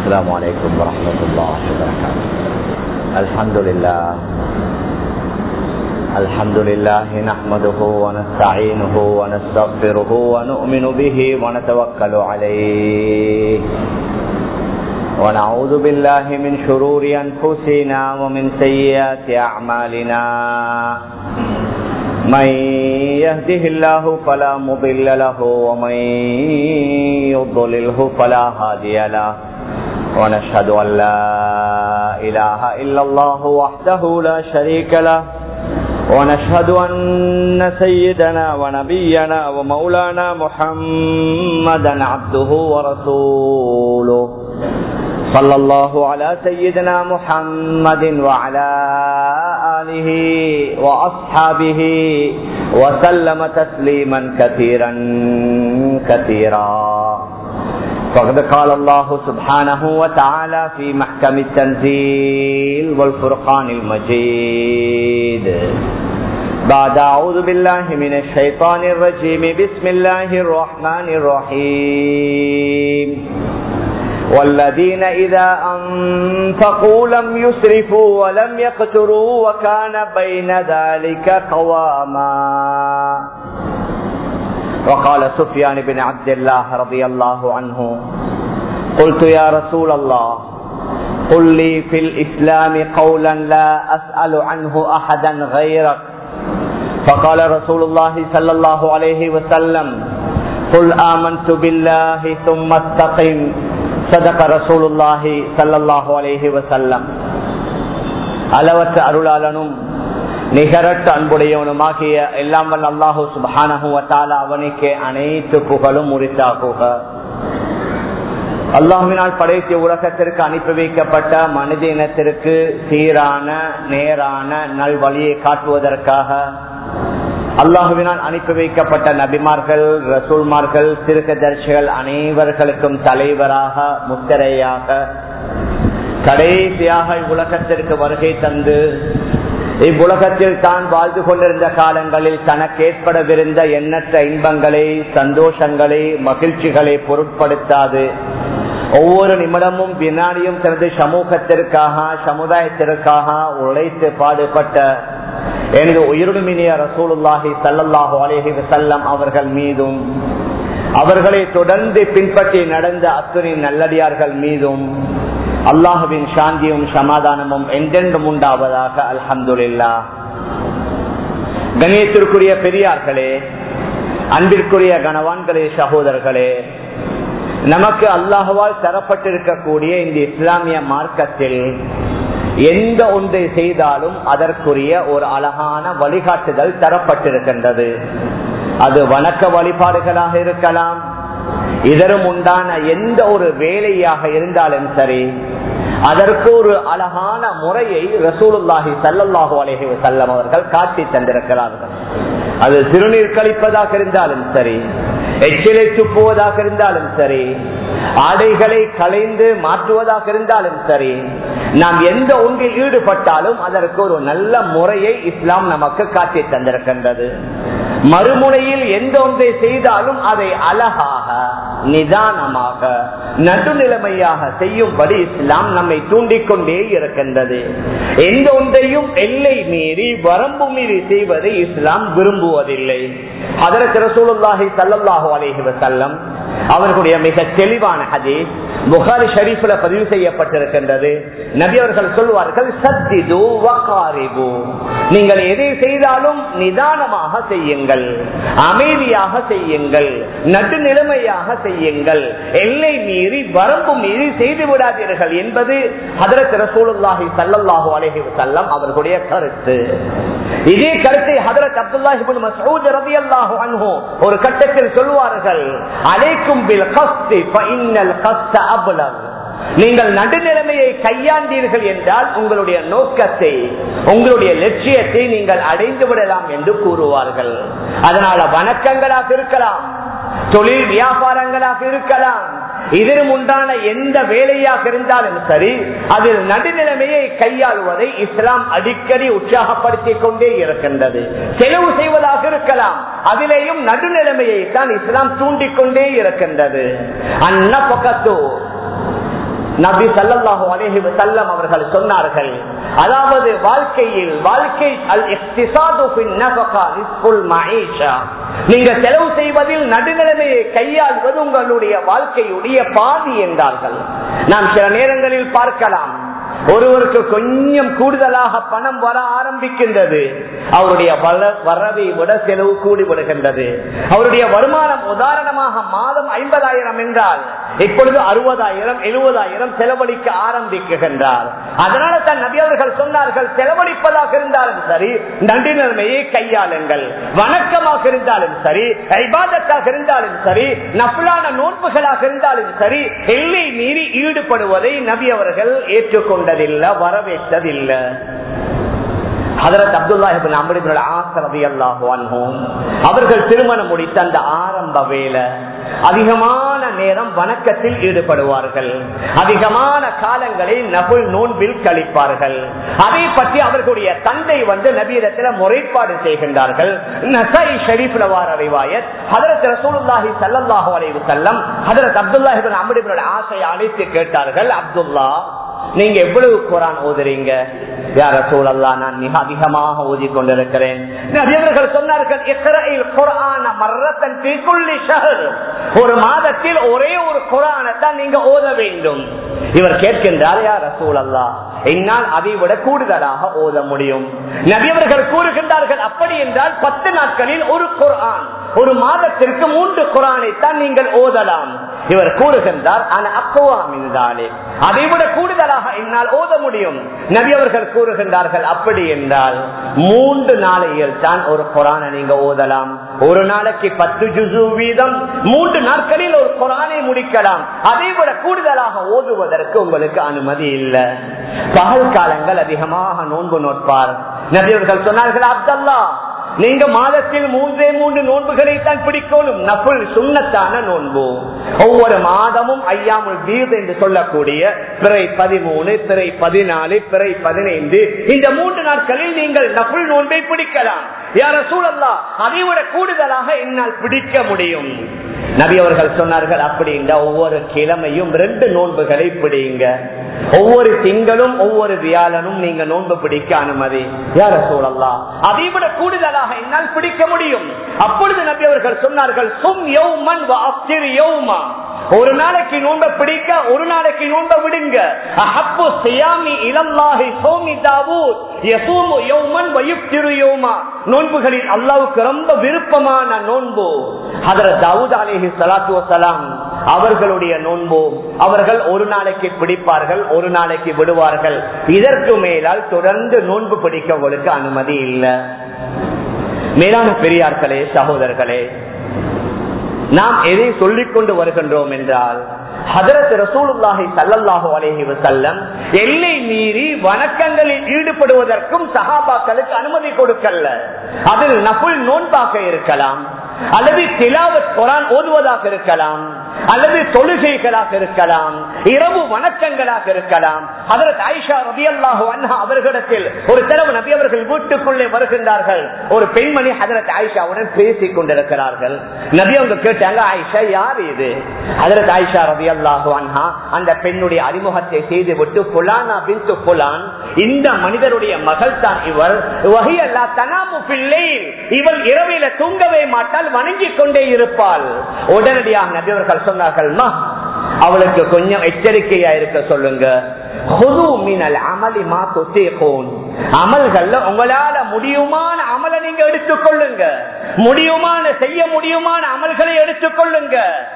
السلام عليكم ورحمة الله وبركاته الحمد لله الحمد لله نحمده ونستعينه ونستغفره ونؤمن به ونتوكل عليه ونعوذ بالله من شرور أنفسنا ومن سيئات أعمالنا من يهده الله فلا مضل له ومن يضلله فلا هادي له ونشهد أن لا إله إلا الله وحده لا شريك له ونشهد أن سيدنا ونبينا ومولانا محمدا عبده ورسوله صلى الله على سيدنا محمد وعلى آله وأصحابه وسلم تسليما كثيرا كثيرا فقد قال الله سبحانه وتعالى في محكم التنزيل والفرقان المجيد بعد أعوذ بالله من الشيطان الرجيم بسم الله الرحمن الرحيم والذين إذا أنفقوا لم يسرفوا ولم يقتروا وكان بين ذلك قواما وقال سفيان بن عبد الله رضي الله عنه قلت يا رسول الله قل لي في الإسلام قولا لا أسأل عنه أحدا غيرك فقال رسول الله صلى الله عليه وسلم قل آمنت بالله ثم استقم صدق رسول الله صلى الله عليه وسلم அளவற்ற அருளாளனும் நிகரற்ற அன்புடையவனுமாகிய எல்லாம் வல்ல அல்லாஹு சுபானஹுவத்தால அவனுக்கு அனைத்து புகழும் உரித்தாகுக அல்லாஹுவினால் படைத்த உலகத்திற்கு அனுப்பி வைக்கப்பட்ட மனித இனத்திற்கு சீரான நேரான நல்வழியை காட்டுவதற்காக அல்லாஹுவினால் அனுப்பி வைக்கப்பட்ட நபிமார்கள் ரசூல்மார்கள் திருக்கதர்சிகள் அனைவர்களுக்கும் தலைவராக முத்திரையாக கடைசியாக இவ்வுலகத்திற்கு வருகை தந்து இவ்வுலகத்தில் தான் வாழ்ந்து கொண்டிருந்த காலங்களில் தனக்கு ஏற்படவிருந்த எண்ணற்ற இன்பங்களை சந்தோஷங்களை மகிழ்ச்சிகளை பொருட்படுத்தாது ஒவ்வொரு நிமிடமும் வினாடியும் தனது சமூகத்திற்காக சமுதாயத்திற்காக உழைத்து பாடுபட்ட எனது உயிருமினிய ரசூலுல்லாஹி சல்லல்லாஹு அலேஹி வசல்லம் அவர்கள் மீதும் அவர்களை தொடர்ந்து பின்பற்றி நடந்த அத்துணை நல்லடியார்கள் மீதும் அல்லாஹுவின் சாந்தியும் சமாதானமும் என்றென்றும் உண்டாவதாக அல்ஹம்துல்லா கணியத்திற்குரிய பெரியார்களே அன்பிற்குரிய கணவான்களே சகோதரர்களே நமக்கு அல்லாஹுவால் தரப்பட்டிருக்கக்கூடிய இந்த இஸ்லாமிய மார்க்கத்தில் எந்த ஒன்றை செய்தாலும் அதற்குரிய ஒரு அழகான வழிகாட்டுதல் தரப்பட்டிருக்கின்றது அது வணக்க வழிபாடுகளாக இருக்கலாம் இதரும் உண்டான எந்த ஒரு வேலையாக இருந்தாலும் சரி அதற்கு ஒரு அழகான முறையை ரசூலுல்லாஹி சல்லாஹு அலேஹி செல்லம் அவர்கள் காட்டி தந்திருக்கிறார்கள் அது சிறுநீர் கழிப்பதாக இருந்தாலும் சரி எச்சிலை துப்புவதாக இருந்தாலும் சரி ஆடைகளை களைந்து மாற்றுவதாக இருந்தாலும் சரி நாம் எந்த ஒன்றில் ஈடுபட்டாலும் அதற்கு ஒரு நல்ல முறையை இஸ்லாம் நமக்கு காட்டி தந்திருக்கின்றது மறுமுனையில் எந்த ஒன்றை செய்தாலும் அதை அழகாக நிதானமாக நடுநிலைமையாக செய்யும்படி இஸ்லாம் நம்மை தூண்டிக்கொண்டே இருக்கின்றது எந்த ஒன்றையும் எல்லை மீறி வரம்பு மீறி செய்வதை இஸ்லாம் விரும்புவதில்லை அதற்கு ரசூலுல்லாஹி சல்லாஹூ அலேஹி வசல்லம் அவர்களுடைய மிக தெளிவான ஹதீஸ் புகாரி ஷரீஃப்ல பதிவு செய்யப்பட்டிருக்கின்றது நபி அவர்கள் சொல்வார்கள் சத்திது வகாரிபு நீங்கள் எதை செய்தாலும் நிதானமாக செய்யுங்கள் அமைதியாக செய்யுங்கள் நடுநிலைமையாக செய்யுங்கள் எல்லை மீறி வரம்பு மீறி செய்து விடாதீர்கள் என்பது ஹதரத் ரசூலுல்லாஹி சல்லல்லாஹு அலைஹி வஸல்லம் அவர்களுடைய கருத்து இதே கருத்தை ஹதரத் அப்துல்லாஹி மசூத் ரலியல்லாஹு அன்ஹு ஒரு கட்டத்தில் சொல்வார்கள் அலைக்கும் பில் கஸ்தி ஃபஇன்னல் கஸ்த அப்லக் நீங்கள் நடுநிலைமையை கையாண்டீர்கள் என்றால் உங்களுடைய நோக்கத்தை உங்களுடைய லட்சியத்தை நீங்கள் அடைந்து விடலாம் என்று கூறுவார்கள் அதனால வணக்கங்களாக இருக்கலாம் தொழில் வியாபாரங்களாக இருக்கலாம் இதரும் உண்டான எந்த வேலையாக இருந்தாலும் சரி அதில் நடுநிலைமையை கையாளுவதை இஸ்லாம் அடிக்கடி உற்சாகப்படுத்திக் கொண்டே இருக்கின்றது செலவு செய்வதாக இருக்கலாம் அதிலேயும் நடுநிலைமையை தான் இஸ்லாம் தூண்டிக் கொண்டே இருக்கின்றது அன்ன பக்கத்தோ நபி சல்லாஹு அலேஹி வசல்லம் அவர்கள் சொன்னார்கள் அதாவது வாழ்க்கையில் வாழ்க்கை அல் நீங்க செலவு செய்வதில் நடுநிலைமையை கையாள்வது உங்களுடைய வாழ்க்கையுடைய பாதி என்றார்கள் நாம் சில நேரங்களில் பார்க்கலாம் ஒருவருக்கு கொஞ்சம் கூடுதலாக பணம் வர ஆரம்பிக்கின்றது அவருடைய வரவை விட செலவு கூடி விடுகின்றது அவருடைய வருமானம் உதாரணமாக மாதம் ஐம்பதாயிரம் என்றால் இப்பொழுது அறுபதாயிரம் எழுபதாயிரம் செலவழிக்க ஆரம்பிக்குகின்றார் அதனால தான் நபி அவர்கள் சொன்னார்கள் செலவழிப்பதாக இருந்தாலும் சரி நடுநிலைமையை கையாளுங்கள் வணக்கமாக இருந்தாலும் சரி ஐபாதத்தாக இருந்தாலும் சரி நஃபுலான நோன்புகளாக இருந்தாலும் சரி எல்லை மீறி ஈடுபடுவதை நபி அவர்கள் ஏற்றுக்கொண்டதில்லை வரவேற்றதில்லை ஹதரத் அப்துல்லாஹிபின் அம்படிபின் ஆசரதி அல்லாஹும் அவர்கள் திருமணம் முடித்த அந்த ஆரம்ப வேலை அதிகமான நேரம் வணக்கத்தில் ஈடுபடுவார்கள் அதிகமான காலங்களில் நபுல் நோன்பில் கழிப்பார்கள் அதை பற்றி அவர்களுடைய தந்தை வந்து நபீரத்தில் முறைப்பாடு செய்கின்றார்கள் நசை ஷரீஃப்ல வார அறிவாயத் ஹதரத் ரசூலுல்லாஹி ஸல்லல்லாஹு அலைஹி வஸல்லம் ஹதரத் அப்துல்லாஹிபின் அம்படிபின் ஆசையை அழைத்து கேட்டார்கள் அப்துல்லா நீங்க எவ்வளவு குரான் ஓதுறீங்க யார சூழல்லா நான் மிக அதிகமாக ஓதி கொண்டிருக்கிறேன் நபியவர்கள் சொன்னார்கள் ஒரு மாதத்தில் ஒரே ஒரு குரானத்தான் நீங்க ஓத வேண்டும் இவர் கேட்கின்றார் யார சூழல்லா என்னால் அதை விட கூடுதலாக ஓத முடியும் நபியவர்கள் கூறுகின்றார்கள் அப்படி என்றால் பத்து நாட்களில் ஒரு குரான் ஒரு மாதத்திற்கு மூன்று குரானை தான் நீங்கள் ஓதலாம் இவர் கூறுகின்றார் அதை விட கூடுதலாக என்னால் ஓத முடியும் நபி அவர்கள் கூறுகின்றார்கள் அப்படி என்றால் மூன்று நாளையில் தான் ஒரு குரானை நீங்க ஓதலாம் ஒரு நாளைக்கு பத்து ஜுசு வீதம் மூன்று நாட்களில் ஒரு குரானை முடிக்கலாம் அதை விட கூடுதலாக ஓதுவதற்கு உங்களுக்கு அனுமதி இல்லை பகல் காலங்கள் அதிகமாக நோன்பு நோட்பார் நபி அவர்கள் சொன்னார்கள் அப்தல்லா நீங்க மாதத்தில் மூன்றே மூன்று நோன்புகளை தான் பிடிக்கணும் நபுல் சுண்ணத்தான நோன்பு ஒவ்வொரு மாதமும் ஐயாமுல் வீர் என்று சொல்லக்கூடிய பிறை பதிமூணு பிறை பதினாலு பிறை பதினைந்து இந்த மூன்று நாட்களில் நீங்கள் நபுல் நோன்பை பிடிக்கலாம் யார சூழல்லா அதை விட கூடுதலாக என்னால் பிடிக்க முடியும் நபி அவர்கள் சொன்னார்கள் அப்படின்ற ஒவ்வொரு கிழமையும் ரெண்டு நோன்புகளை பிடிங்க ஒவ்வொரு திங்களும் ஒவ்வொரு வியாழனும் நீங்க நோன்பு பிடிக்க அனுமதி யார சூழல்லாம் அதை விட கூடுதலாக என்னால் பிடிக்க முடியும் அப்பொழுது நபி அவர்கள் சொன்னார்கள் சும் யௌமன் யௌமா ஒரு நாளைக்கு நோன்ப பிடிக்க ஒரு நாளைக்கு நோன்ப விடுங்க அஹப்பு சியாமி இளம்லாஹி சோமி தாவூத் யசூமு யௌமன் வயுப்திரு யௌமா நோன்புகளில் அல்லாவுக்கு ரொம்ப விருப்பமான நோன்பு ஹதரத் தாவூத் அலைஹி ஸலாத்து வஸலாம் அவர்களுடைய நோன்பு அவர்கள் ஒரு நாளைக்கு பிடிப்பார்கள் ஒரு நாளைக்கு விடுவார்கள் இதற்கு மேலால் தொடர்ந்து நோன்பு பிடிக்க உங்களுக்கு அனுமதி இல்லை மேலான பெரியார்களே சகோதரர்களே நாம் எதை சொல்லிக் கொண்டு வருகின்றோம் என்றால் ஹதரத் ரசூலுல்லாஹி சல்லல்லாஹு அலைஹி வஸல்லம் எல்லை மீறி வணக்கங்களில் ஈடுபடுவதற்கும் சஹாபாக்களுக்கு அனுமதி கொடுக்கல அதில் நபுல் நோன்பாக இருக்கலாம் அல்லது திலாவத் குரான் ஓதுவதாக இருக்கலாம் அல்லது தொழுகைகளாக இருக்கலாம் இரவு வணக்கங்களாக இருக்கலாம் அதற்கு ஆயிஷா ரபி அல்லாஹு அண்ணா அவர்களிடத்தில் ஒரு தடவை நபி அவர்கள் வீட்டுக்குள்ளே வருகின்றார்கள் ஒரு பெண்மணி ஹதரத் ஆயிஷாவுடன் பேசிக் கொண்டிருக்கிறார்கள் நபி அவங்க கேட்டாங்க ஆயிஷா யார் இது ஹதரத் ஆயிஷா ரபி அல்லாஹு அண்ணா அந்த பெண்ணுடைய அறிமுகத்தை செய்து விட்டு புலானா பின் புலான் இந்த மனிதருடைய மகள் தான் இவர் வகையல்லா தனாமு பிள்ளை இவள் இரவில தூங்கவே மாட்டால் வணங்கிக் கொண்டே இருப்பாள் உடனடியாக நபியவர்கள் சொன்னார்கள் மா அவளுக்கு கொஞ்சம் எச்சரிக்கையா இருக்க சொல்லுங்க அமல்கள்ல உங்களால முடியுமான அமலை நீங்க எடுத்துக்கொள்ளுங்க முடியுமான செய்ய முடியுமான அமல்களை எடுத்துக்கொள்ளுங்க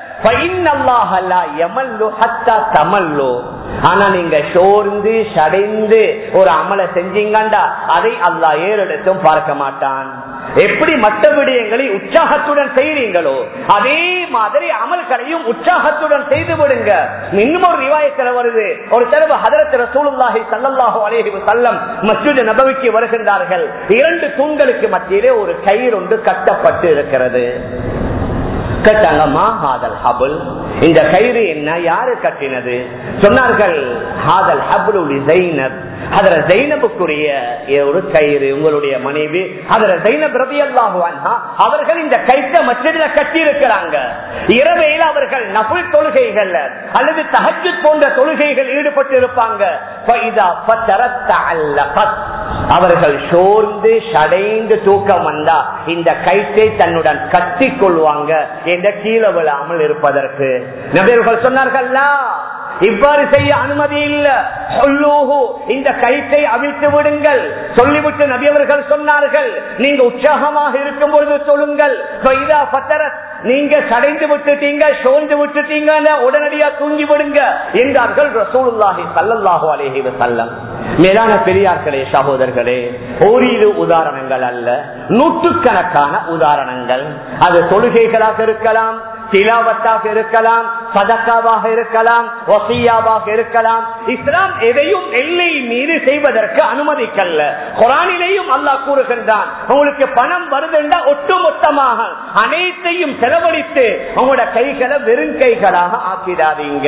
ஆனா நீங்க சோர்ந்து சடைந்து ஒரு அமலை செஞ்சீங்கண்டா அதை அல்லா ஏறெடுத்தும் பார்க்க மாட்டான் எப்படி மற்ற விடயங்களை உற்சாகத்துடன் செய்றீங்களோ அதே மாதிரி அமல்களையும் உற்சாகத்துடன் செய்து விடுங்க இன்னும் ஒரு ரிவாயத்தில் வருது ஒரு தடவை ஹதரத் ரசூலுல்லாஹி ஸல்லல்லாஹு அலைஹி வஸல்லம் மஸ்ஜித் நபவிக்கு வருகின்றார்கள் இரண்டு தூண்களுக்கு மத்தியிலே ஒரு கயிறு ஒன்று கட்டப்பட்டு இருக்கிறது கேட்டாங்க மா ஹாதல் ஹபுல் இந்த கயிறு என்ன யாரு கட்டினது சொன்னார்கள் ஹாதல் ஹப்லுல் ஜைனப் அதுல ஜைனபுக்குரிய ஒரு கயிறு உங்களுடைய மனைவி அதுல ஜைனப் ரபி அல்லாஹுவான்ஹா அவர்கள் இந்த கயிற்ற மற்றதுல கட்டி இருக்கிறாங்க இரவையில் அவர்கள் நபுல் தொழுகைகள் அல்லது தஹஜ் போன்ற தொழுகைகள் ஈடுபட்டு இருப்பாங்க அவர்கள் சோர்ந்து சடைந்து தூக்கம் வந்தா இந்த கயிற்றை தன்னுடன் கட்டி கொள்வாங்க என்ற கீழே விழாமல் இருப்பதற்கு நபர்கள் சொன்னார்களா இவ்வாறு செய்ய அனுமதி இல்ல சொல்லூஹு இந்த கயிற்றை அவிழ்த்து விடுங்கள் சொல்லிவிட்டு நபியவர்கள் சொன்னார்கள் நீங்க உற்சாகமாக இருக்கும் பொழுது சொல்லுங்கள் நீங்க சடைந்து விட்டுட்டீங்க சோர்ந்து விட்டுட்டீங்க உடனடியா தூங்கி விடுங்க என்றார்கள் ரசூலுல்லாஹி சல்லல்லாஹு அலைஹி வஸல்லம் மேலான பெரியார்களே சகோதரர்களே ஓரிரு உதாரணங்கள் அல்ல நூற்றுக்கணக்கான உதாரணங்கள் அது தொழுகைகளாக இருக்கலாம் திலாவத்தாக இருக்கலாம் சதக்காவாக இருக்கலாம் வசியாவாக இருக்கலாம் இஸ்லாம் எதையும் எல்லை மீறி செய்வதற்கு அனுமதிக்கல்ல குரானிலேயும் அல்லாஹ் கூறுகின்றான் உங்களுக்கு பணம் வருதுண்டா ஒட்டுமொத்தமாக அனைத்தையும் செலவழித்து உங்களோட கைகளை வெறும் கைகளாக ஆக்கிடாதீங்க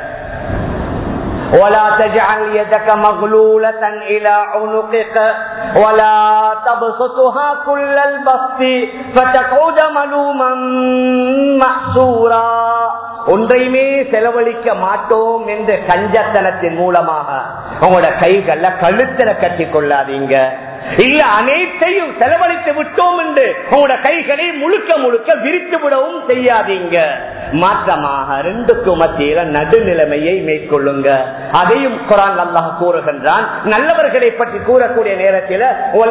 ولا تجعل يدك مغلولة إلى عنقك ولا تبسطها كل البسط فتقعد ملوما محسورا ஒன்றையுமே செலவழிக்க மாட்டோம் என்ற கஞ்சத்தனத்தின் மூலமாக உங்களோட கைகள்ல கழுத்துல கட்டி கொள்ளாதீங்க இல்ல அனைத்தையும் செலவழித்து விட்டோம் என்று உங்களோட கைகளை முழுக்க முழுக்க விரித்து விடவும் செய்யாதீங்க மாற்றமாக ரெண்டுக்கு மத்தியில நடுநிலைமையை மேற்கொள்ளுங்க அதையும் குரான் அல்லாஹ் கூறுகின்றான் நல்லவர்களை பற்றி கூறக்கூடிய நேரத்தில்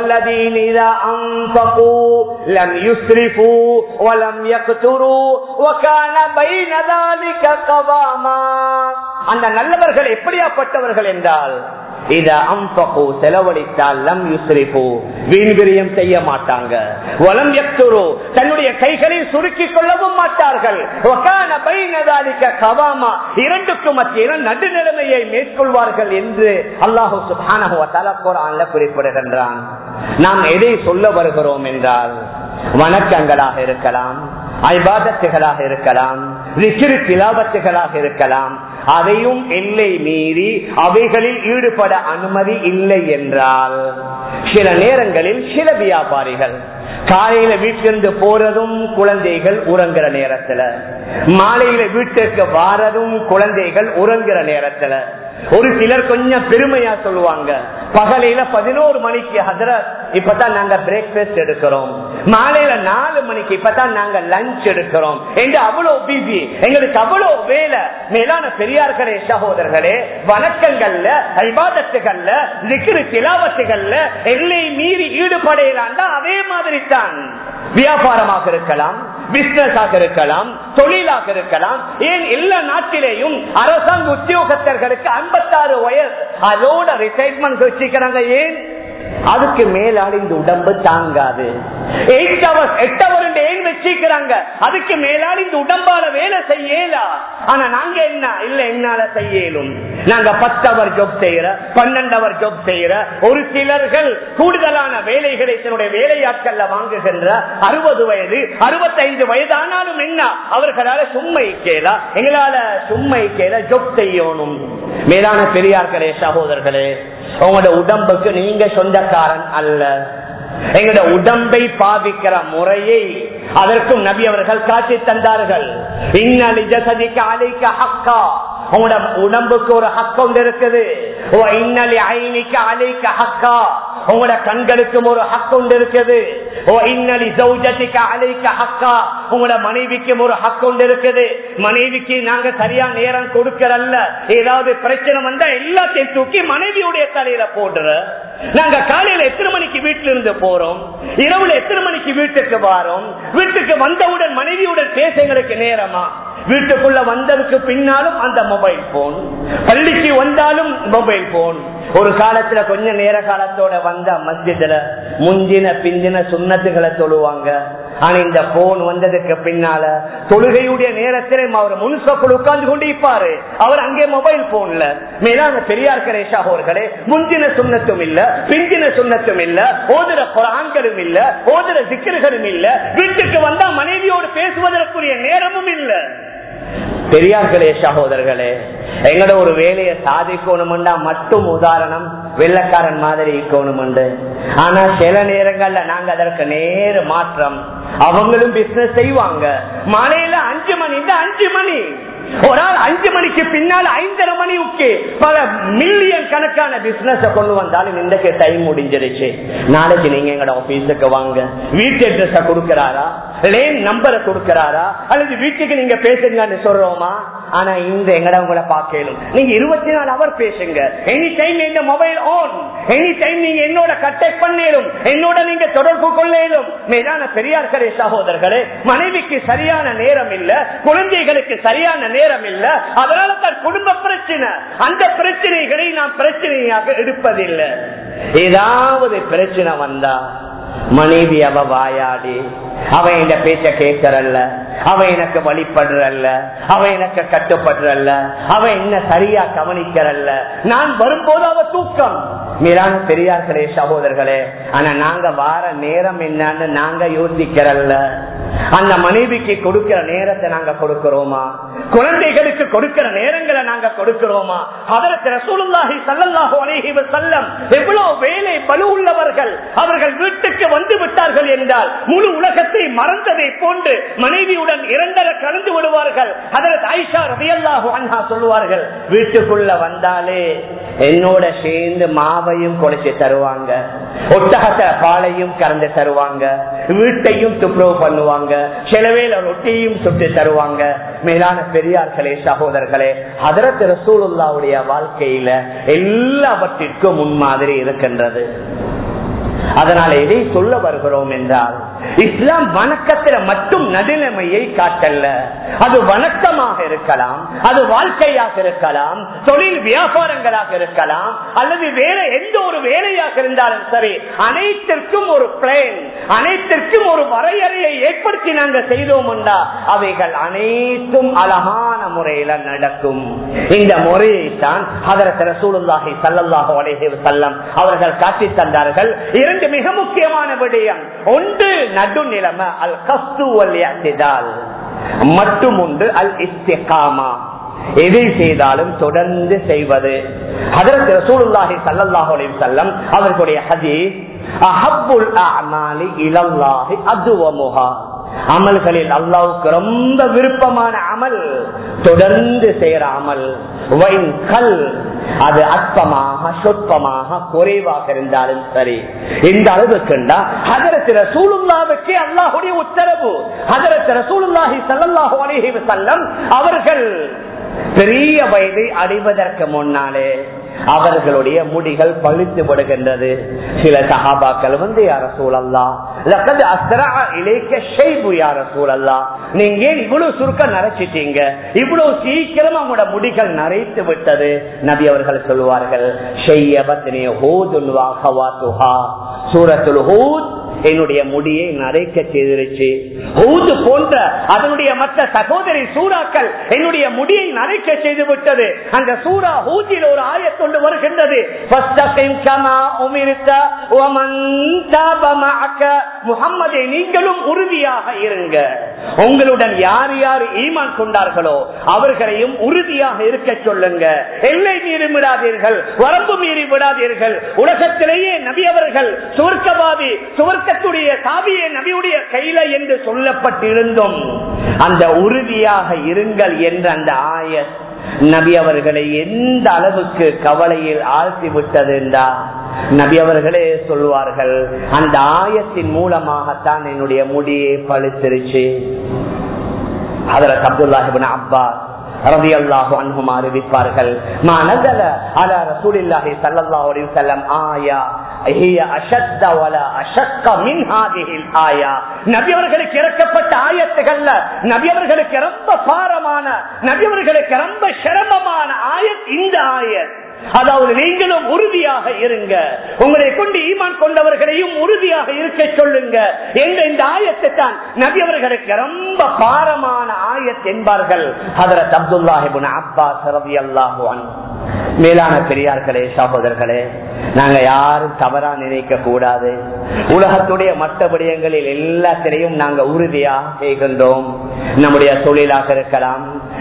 அந்த நல்லவர்கள் எப்படியாப்பட்டவர்கள் என்றால் செலவழித்தால் லம் யுஸ்ரிபு வீண்விரியம் செய்ய மாட்டாங்க வலம் எக்துரு தன்னுடைய கைகளை சுருக்கிக் கொள்ளவும் மாட்டார்கள் கவாமா இரண்டுக்கு மத்தியில் நடுநிலைமையை மேற்கொள்வார்கள் என்று அல்லாஹு சுபான குறிப்பிடுகின்றான் நாம் எதை சொல்ல வருகிறோம் என்றால் வணக்கங்களாக இருக்கலாம் ஐபாதத்துகளாக இருக்கலாம் ரிச்சிறு திலாபத்துகளாக இருக்கலாம் அதையும் எல்லை மீறி அவைகளில் ஈடுபட அனுமதி இல்லை என்றால் சில நேரங்களில் சில வியாபாரிகள் காலையில வீட்டிலிருந்து போறதும் குழந்தைகள் உறங்குற நேரத்துல மாலையில வீட்டுக்கு வாரதும் குழந்தைகள் உறங்குற நேரத்துல ஒரு சிலர் கொஞ்சம் பெருமையா சொல்லுவாங்க பகலையில பதினோரு மணிக்கு ஹதரத் இப்பதான் நாங்க பிரேக்பாஸ்ட் எடுக்கிறோம் மாலையில நாலு மணிக்கு இப்பதான் நாங்க லஞ்ச் எடுக்கிறோம் என்று அவ்வளவு பிஸி எங்களுக்கு அவ்வளவு வேலை மேலான பெரியார்களே சகோதரர்களே வணக்கங்கள்ல ஐபாதத்துகள்ல திக்கிரு திலாவத்துகள்ல எல்லை மீறி ஈடுபடையலாண்டா அதே மாதிரி தான் வியாபாரமாக இருக்கலாம் பிசினஸ் ஆக இருக்கலாம் தொழிலாக இருக்கலாம் ஏன் எல்லா நாட்டிலேயும் அரசாங்க உத்தியோகத்தர்களுக்கு ஐம்பத்தாறு வயசு அதோட ரிட்டைர்மெண்ட் வச்சுக்கிறாங்க ஏன் அதுக்கு மேலாடி இந்த உடம்பு தாங்காது எயிட் ஹவர்ஸ் எட்டு ஹவர் ஏன் வச்சிருக்கிறாங்க அதுக்கு மேலாடி இந்த உடம்பால வேலை செய்யலா ஆனா நாங்க என்ன இல்ல என்னால செய்யலும் நாங்க பத்து அவர் ஜாப் செய்யற பன்னெண்டு அவர் ஜாப் செய்யற ஒரு சிலர்கள் கூடுதலான வேலைகளை தன்னுடைய வேலையாட்கள்ல வாங்குகின்ற அறுபது வயது அறுபத்தைந்து வயது ஆனாலும் என்ன அவர்களால சும்மை கேளா எங்களால சும்மை கேள ஜொப் செய்யணும் மேலான பெரியார்களே சகோதரர்களே உங்களோட உடம்புக்கு நீங்க சொந்தக்காரன் அல்ல எங்களோட உடம்பை பாதிக்கிற முறையை அதற்கும் நபி அவர்கள் காட்சி தந்தார்கள் இன்னலி ஜசதிக்கு அழைக்க ஹக்கா உங்களோட உடம்புக்கு ஒரு ஹக்கம் இருக்குது இன்னலி ஐனிக்கு அழைக்க ஹக்கா உங்களோட கண்களுக்கும் ஒரு ஹக் ஒன்று இருக்குது ஓ இன்னலி சௌஜத்திக்கு அழைக்க ஹக்கா உங்களோட மனைவிக்கும் ஒரு ஹக் ஒன்று இருக்குது மனைவிக்கு நாங்க சரியா நேரம் கொடுக்கறல்ல ஏதாவது பிரச்சனை வந்தா எல்லாத்தையும் தூக்கி மனைவியுடைய தலையில போடுற நாங்க காலையில எத்தனை மணிக்கு வீட்டுல இருந்து போறோம் இரவுல எத்தனை மணிக்கு வீட்டுக்கு வாரோம் வீட்டுக்கு வந்தவுடன் மனைவியுடன் பேச எங்களுக்கு நேரமா வீட்டுக்குள்ள வந்ததுக்கு பின்னாலும் அந்த மொபைல் போன் பள்ளிக்கு வந்தாலும் மொபைல் போன் ஒரு காலத்துல கொஞ்ச நேர காலத்தோட வந்த மஸ்ஜிதுல முந்தின பிந்தின சுண்ணத்துகளை தொழுவாங்க ஆனா இந்த போன் வந்ததுக்கு பின்னால தொழுகையுடைய நேரத்திலும் அவர் முன்சப்பில் உட்கார்ந்து கொண்டு இருப்பாரு அவர் அங்கே மொபைல் போன்ல மேலான பெரியார் கரேஷா அவர்களே முந்தின சுண்ணத்தும் இல்ல பிந்தின சுண்ணத்தும் இல்ல ஓதுற ஆண்களும் இல்ல ஓதுற சிக்கர்களும் இல்ல வீட்டுக்கு வந்தா மனைவியோடு பேசுவதற்குரிய நேரமும் இல்ல பெரியார்களே சகோதரர்களே எங்கட ஒரு வேலையை சாதிக்கணும்டா மட்டும் உதாரணம் வெள்ளக்காரன் மாதிரி இருக்கணும்ண்டு ஆனா சில நேரங்கள்ல நாங்க அதற்கு நேர மாற்றம் அவங்களும் பிசினஸ் செய்வாங்க மாலையில அஞ்சு மணி அஞ்சு மணி ஒரு ஆள் அஞ்சு மணிக்கு பின்னால் ஐந்தரை மணிக்கு பல மில்லியன் கணக்கான பிசினஸ் கொண்டு வந்தாலும் இன்றைக்கு டைம் முடிஞ்சிருச்சு நாளைக்கு நீங்க எங்கட ஆபீஸுக்கு வாங்க வீட்டு அட்ரஸ கொடுக்கிறாரா லேன் நம்பரை கொடுக்கிறாரா அல்லது வீட்டுக்கு நீங்க பேசுங்கன்னு சொல்றோமா ஆனா இந்த எங்கட உங்களை பார்க்கலும் நீங்க இருபத்தி நாலு அவர் பேசுங்க எனி டைம் எங்க மொபைல் ஆன் எனி டைம் நீங்க என்னோட கட்டெக்ட் பண்ணேலும் என்னோட நீங்க தொடர்பு கொள்ளேலும் மேலான பெரியார்களே சகோதரர்களே மனைவிக்கு சரியான நேரம் இல்ல குழந்தைகளுக்கு சரியான நேரம் இல்ல அதனால தான் குடும்ப பிரச்சனை அந்த பிரச்சனைகளை நாம் பிரச்சனையாக எடுப்பதில்லை ஏதாவது பிரச்சனை வந்தா மனைவி அவ வாயாடி அவன் இந்த பேச்ச கேட்கறல்ல அவன் எனக்கு வழிபடுறல்ல அவன் எனக்கு கட்டுப்படுறல்ல அவன் என்ன சரியா கவனிக்கிறல்ல நான் வரும்போது அவ தூக்கம் மீரான பெரியார்களே சகோதரர்களே ஆனா நாங்க வார நேரம் என்னன்னு நாங்க யோசிக்கிறல்ல அந்த மனைவிக்கு கொடுக்கிற நேரத்தை நாங்க கொடுக்கிறோமா குழந்தைகளுக்கு கொடுக்கிற நேரங்களை நாங்க கொடுக்கிறோமா அதற்கு ரசூலுல்லாஹி ஸல்லல்லாஹு அலைஹி வஸல்லம் எவ்வளவு வேலை பலு உள்ளவர்கள் அவர்கள் வீட்டுக்கு வந்து விட்டார்கள் என்றால் முழு உலகத்தை மறந்ததை போன்று மனைவியுடன் இரண்டர கலந்து விடுவார்கள் அதற்கு ஐஷா ரலியல்லாஹு அன்ஹா சொல்லுவார்கள் வீட்டுக்குள்ள வந்தாலே என்னோட சேர்ந்து மாவையும் குழைச்சு தருவாங்க ஒட்டகத்தை பாலையும் கறந்து தருவாங்க வீட்டையும் துப்புரவு பண்ணுவாங்க சிலவேல ரொட்டியும் சுட்டு தருவாங்க மேலான பெரியார்களே சகோதரர்களே அதரத்து ரசூலுல்லாவுடைய வாழ்க்கையில எல்லாவற்றிற்கும் முன்மாதிரி இருக்கின்றது அதனால எதை சொல்ல வருகிறோம் என்றால் இஸ்லாம் வணக்கத்தில மட்டும் நடுநிலைமையை காட்டல்ல அது வணக்கமாக இருக்கலாம் அது வாழ்க்கையாக இருக்கலாம் தொழில் வியாபாரங்களாக இருக்கலாம் அல்லது வேற எந்த ஒரு வேலையாக இருந்தாலும் சரி அனைத்திற்கும் ஒரு பிளேன் அனைத்திற்கும் ஒரு வரையறையை ஏற்படுத்தி நாங்கள் செய்தோம் என்றா அவைகள் அனைத்தும் அழகான முறையில நடக்கும் இந்த முறையை தான் அதற்கு ரசூலுல்லாஹி ஸல்லல்லாஹு அலைஹி வஸல்லம் அவர்கள் காட்டி தந்தார்கள் இரண்டு மிக முக்கியமான விடயம் ஒன்று நடுநிலைமை அல் கஸ்து மட்டும் உண்டு அல் இஸ்திகாமா எதை செய்தாலும் தொடர்ந்து செய்வது அதற்கு ரசூலுல்லாஹி ஸல்லல்லாஹு அலைஹி வஸல்லம் அவர்களுடைய ஹதீஸ் அஹப்புல் அமாலி இலல்லாஹி அதுவமுஹா அமல்களில் அல்லாவுக்கு ரொம்ப விருப்பமான அமல் தொடர்ந்து செய்யற அமல் கல் அது அற்பமாக சொற்பமாக குறைவாக இருந்தாலும் சரி இந்த அளவுக்குண்டா அதரத்திர சூழுல்லாவுக்கு அல்லாஹுடைய உத்தரவு அதரத்திர சூழுல்லாஹி சல்லாஹு அலைஹி வஸல்லம் அவர்கள் பெரிய வயதை அடைவதற்கு முன்னாலே அவர்களுடைய முடிகள் பழுத்து விடுகின்றது சில சகாபாக்கள் வந்து யார சூழல்லா நீங்க இவ்வளவு சுருக்க நரைச்சிட்டீங்க இவ்வளவு சீக்கிரம் அவங்களோட முடிகள் நரைத்து விட்டது நபி அவர்கள் சொல்லுவார்கள் சூரத்துல் ஹூத் என்னுடைய முடியை நரைக்க செய்திருச்சு ஹூது போன்ற அதனுடைய மற்ற சகோதரி சூறாக்கள் என்னுடைய முடியை நரைக்க செய்து விட்டது அந்த சூறா ஹூஜில் ஒரு ஆயத்தொண்டு வருகின்றது முகம்மதை நீங்களும் உறுதியாக இருங்க உங்களுடன் யார் யார் ஈமான் கொண்டார்களோ அவர்களையும் உறுதியாக இருக்க சொல்லுங்க எல்லை மீறி விடாதீர்கள் வரம்பு மீறி விடாதீர்கள் உலகத்திலேயே நபி அவர்கள் சுவர்க்கவாதி சுவர்க்கத்துடைய சாவியை நபியுடைய கையில என்று சொல்லப்பட்டிருந்தும் அந்த உறுதியாக இருங்கள் என்ற அந்த ஆய நபி அவர்களை எந்த அளவுக்கு கவலையில் ஆழ்த்தி விட்டது என்றா நபி அவர்களே சொல்வார்கள் அந்த ஆயத்தின் மூலமாகத்தான் என்னுடைய முடியை பழுத்திருச்சு அதுல அப்துல்லாஹிபின் அப்பாஸ் ரவி அல்லாஹு அன்ஹும் அறிவிப்பார்கள் மா நزل على رسول الله صلى الله عليه وسلم آية هي أشد ولا أشق من هذه الآية நபி அவர்களுக்கு இறக்கப்பட்ட ஆயத்துகள்ல நபி அவர்களுக்கு ரொம்ப பாரமான நபி அவர்களுக்கு ரொம்ப சிரமமான ஆயத் இந்த ஆயத் அதாவது நீங்களும் உறுதியாக இருங்க உங்களை கொண்டு ஈமான் கொண்டவர்களையும் உறுதியாக இருக்க சொல்லுங்க என்ற இந்த ஆயத்தை தான் நபி அவர்களுக்கு ரொம்ப பாரமான ஆயத் என்பார்கள் அதரத் அப்துல்லாஹிபுன் அப்பாஸ் ரவி அல்லாஹுவான் மேலான பெரியார்களே சகோதரர்களே நாங்க யாரும் தவறா நினைக்க கூடாது உலகத்துடைய மற்ற விடயங்களில் எல்லாத்திலையும் நாங்க உறுதியா செய்கின்றோம் நம்முடைய தொழிலாக இருக்கலாம்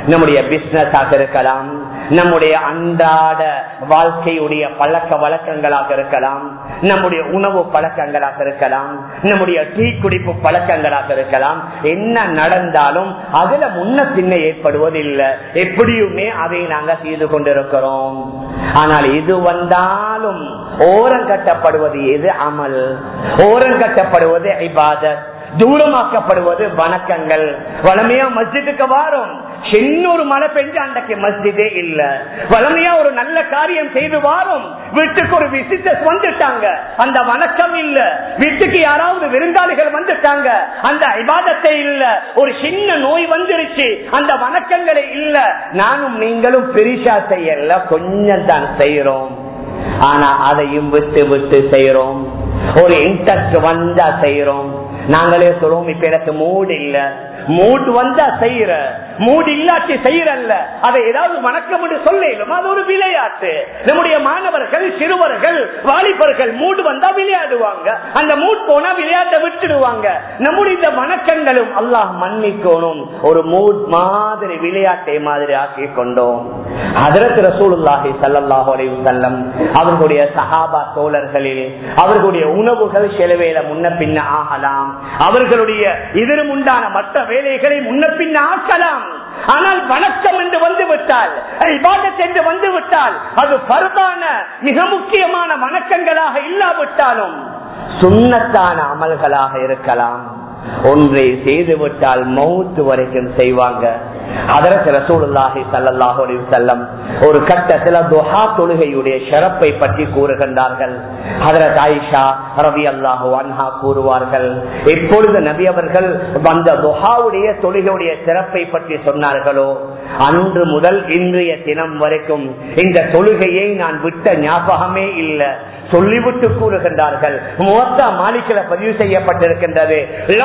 நம்முடைய பிசினஸ் ஆக இருக்கலாம் நம்முடைய அன்றாட வாழ்க்கையுடைய பழக்க வழக்கங்களாக இருக்கலாம் நம்முடைய உணவு பழக்கங்களாக இருக்கலாம் நம்முடைய டீ குடிப்பு பழக்கங்களாக இருக்கலாம் என்ன நடந்தாலும் அதுல முன்ன பின்ன ஏற்படுவதில்லை எப்படியுமே அதை நாங்க செய்து கொண்டிருக்கிறோம் ஆனால் இது வந்தாலும் ஓரங்கட்டப்படுவது எது அமல் ஓரங்கட்டப்படுவது இபாதத் தூரமாக்கப்படுவது வணக்கங்கள் வளமையா மஸ்ஜிதுக்கு வாரும் சின்ன ஒரு மழை பெஞ்சு அன்றைக்கு மஸ்ஜிதே இல்ல வளமையா ஒரு நல்ல காரியம் செய்து வாரும் வீட்டுக்கு ஒரு விசிட்டர்ஸ் வந்துட்டாங்க அந்த வணக்கம் இல்ல வீட்டுக்கு யாராவது விருந்தாளிகள் வந்துட்டாங்க அந்த இபாதத்தை இல்ல ஒரு சின்ன நோய் வந்துருச்சு அந்த வணக்கங்களே இல்ல நானும் நீங்களும் பெரிசா செய்யல கொஞ்சம் தான் செய்யறோம் ஆனா அதையும் விட்டு விட்டு செய்யறோம் ஒரு இன்ட்ரெஸ்ட் வந்தா செய்யறோம் நாங்களே சொல்லுவோம் இப்ப எனக்கு மூடு இல்ல மூடு வந்தா செய்யற மூடு இல்லாட்டி செய்யறல்ல அதை ஏதாவது வணக்கம் என்று சொல்லும் அது ஒரு விளையாட்டு நம்முடைய மாணவர்கள் சிறுவர்கள் வாலிபர்கள் மூடு வந்தா விளையாடுவாங்க அந்த மூட் போனா விளையாட்டை விட்டுடுவாங்க நம்முடைய இந்த வணக்கங்களும் அல்லாஹ் மன்னிக்கணும் ஒரு மூட் மாதிரி விளையாட்டை மாதிரி ஆக்கி கொண்டோம் அதற்கு ரசூலுல்லாஹி சல்லாஹு அலைஹி வஸல்லம் அவர்களுடைய சஹாபா தோழர்களில் அவர்களுடைய உணவுகள் செலவேல முன்ன பின்ன ஆகலாம் அவர்களுடைய இதரும் உண்டான மற்ற வேலைகளை முன்ன பின்ன ஆக்கலாம் ஆனால் வணக்கம் என்று வந்து விட்டால் இபாதத் என்று வந்து விட்டால் அது பருதான மிக முக்கியமான வணக்கங்களாக இல்லாவிட்டாலும் சுண்ணத்தான அமல்களாக இருக்கலாம் ஒன்றை செய்து விட்டால் மௌத்து வரைக்கும் செய்வாங்க அதற்கு ரசூலுல்லாஹி ஸல்லல்லாஹு அலைஹி வஸல்லம் ஒரு கட்டத்தில் துஹா தொழுகையுடைய சிறப்பை பற்றி கூறுகின்றார்கள் ஹஜரத் ஆயிஷா ரலியல்லாஹு அன்ஹா கூறுவார்கள் எப்பொழுது நபி அவர்கள் அந்த துஹாவுடைய தொழுகையுடைய சிறப்பை பற்றி சொன்னார்களோ அன்று முதல் இன்றைய தினம் வரைக்கும் இந்த தொழுகையை நான் விட்ட ஞாபகமே இல்லை சொல்லிவிட்டு கூறுகின்றார்கள் மொத்த மாளிகளை பதிவு செய்யப்பட்டிருக்கின்றது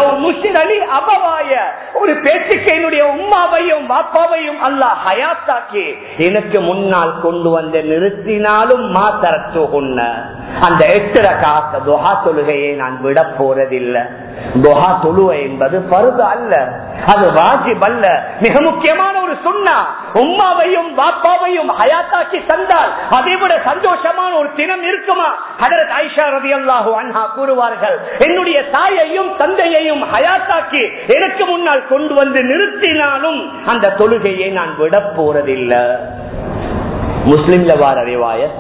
அபவாய ஒரு பேச்சுக்கு என்னுடைய உம்மாவையும் பாப்பாவையும் அல்லாஹ் ஹயாத்தாக்கி எனக்கு முன்னால் கொண்டு வந்து நிறுத்தினாலும் மாத்தரத்து உண்ண அந்த எட்டு காச துஹா தொழுகையை நான் விட போறதில்லை துஹா தொழுவை என்பது பருது அல்ல அது வாஜிப் அல்ல மிக முக்கியமான ஒரு சுண்ணா உம்மாவையும் பாப்பாவையும் ஹயாத்தாக்கி தந்தால் அதை விட சந்தோஷமான ஒரு தினம் இருக்குமா ஹதரத் ஐஷா ரவி அல்லாஹூ அன்ஹா கூறுவார்கள் என்னுடைய தாயையும் தந்தையையும் ஹயாத்தாக்கி எனக்கு முன்னால் கொண்டு வந்து நிறுத்தினாலும் அந்த தொழுகையை நான் விட போறதில்லை முஸ்லிம்ல வார ரிவாயத்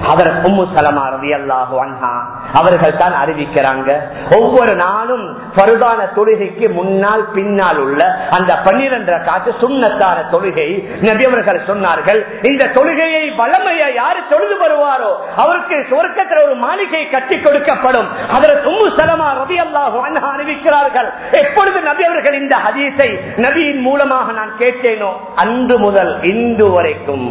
அவர்கள் தான் அறிவிக்கிறாங்க ஒவ்வொரு நாளும் பருதான தொழுகைக்கு முன்னால் பின்னால் உள்ள அந்த பன்னிரண்டரை காற்று சுண்ணத்தான தொழுகை நபியவர்கள் சொன்னார்கள் இந்த தொழுகையை வளமைய யாரு தொழுது வருவாரோ அவருக்கு சுவர்க்கத்தில் ஒரு மாளிகை கட்டி கொடுக்கப்படும் அதற்கு உம்மு சலமா ரவி அல்லாஹு அறிவிக்கிறார்கள் எப்பொழுது நபியவர்கள் இந்த ஹதீஸை நபியின் மூலமாக நான் கேட்டேனோ அன்று முதல் இன்று வரைக்கும்